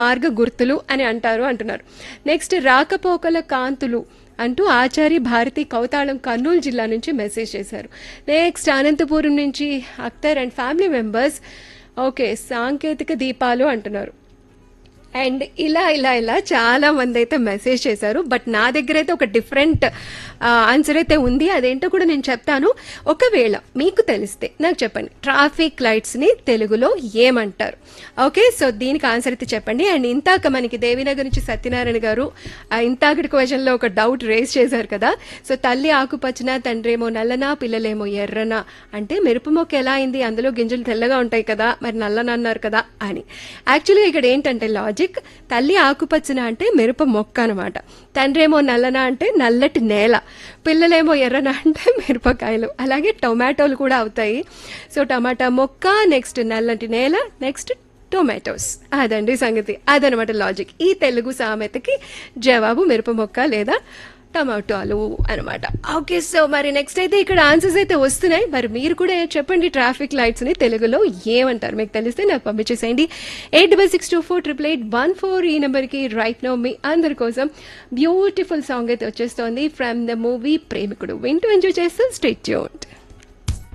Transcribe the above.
మార్గ గుర్తులు అని అంటారు అంటున్నారు నెక్స్ట్ రాకపోకల కాంతులు అంటూ ఆచారి భారతి కౌతాళం కర్నూలు జిల్లా నుంచి మెసేజ్ చేశారు నెక్స్ట్ అనంతపురం నుంచి Akhtar and family members okay సాంకేతిక దీపాలు అంటున్నారు అండ్ ఇలా ఇలా ఇలా చాలా మంది అయితే మెసేజ్ చేశారు బట్ నా దగ్గర అయితే ఒక డిఫరెంట్ ఆన్సర్ అయితే ఉంది అదేంటో కూడా నేను చెప్తాను ఒకవేళ మీకు తెలిస్తే నాకు చెప్పండి ట్రాఫిక్ లైట్స్ ని తెలుగులో ఏమంటారు ఓకే సో దీనికి ఆన్సర్ అయితే చెప్పండి అండ్ ఇంతాక మనకి దేవినగర్ నుంచి సత్యనారాయణ గారు ఆ ఇంతాకటి క్వశ్చన్ లో ఒక డౌట్ రేస్ చేశారు కదా సో తల్లి ఆకుపచ్చన తండ్రేమో నల్లనా పిల్లలేమో ఎర్రనా అంటే మెరుపు మొక్క ఎలా అయింది అందులో గింజలు తెల్లగా ఉంటాయి కదా మరి నల్లన అన్నారు కదా అని యాక్చువల్గా ఇక్కడ ఏంటంటే లాజిక్ తల్లి ఆకుపచ్చన అంటే మెరుప మొక్క అనమాట తండ్రేమో నల్లన అంటే నల్లటి నేల పిల్లలేమో ఎర్రన అంటే మిరపకాయలు అలాగే టొమాటోలు కూడా అవుతాయి సో టమాటా మొక్క నెక్స్ట్ నల్లటి నేల నెక్స్ట్ టొమాటోస్ అదండి సంగతి అదనమాట లాజిక్ ఈ తెలుగు సామెతకి జవాబు మిరప మొక్క లేదా టమాటోలు అనమాట ఓకే సో మరి నెక్స్ట్ అయితే ఇక్కడ ఆన్సర్స్ అయితే వస్తున్నాయి మరి మీరు కూడా చెప్పండి ట్రాఫిక్ లైట్స్ ని తెలుగులో ఏమంటారు మీకు తెలిస్తే నాకు పంపించేసేయండి eight double six two four triple eight one four ఈ నెంబర్కి రైట్ నో మీ అందరి కోసం బ్యూటిఫుల్ సాంగ్ అయితే వచ్చేస్తోంది ఫ్రమ్ ద మూవీ ప్రేమికుడు వింటూ ఎంజాయ్ చేస్తూ స్టేట్ ట్యూన్డ్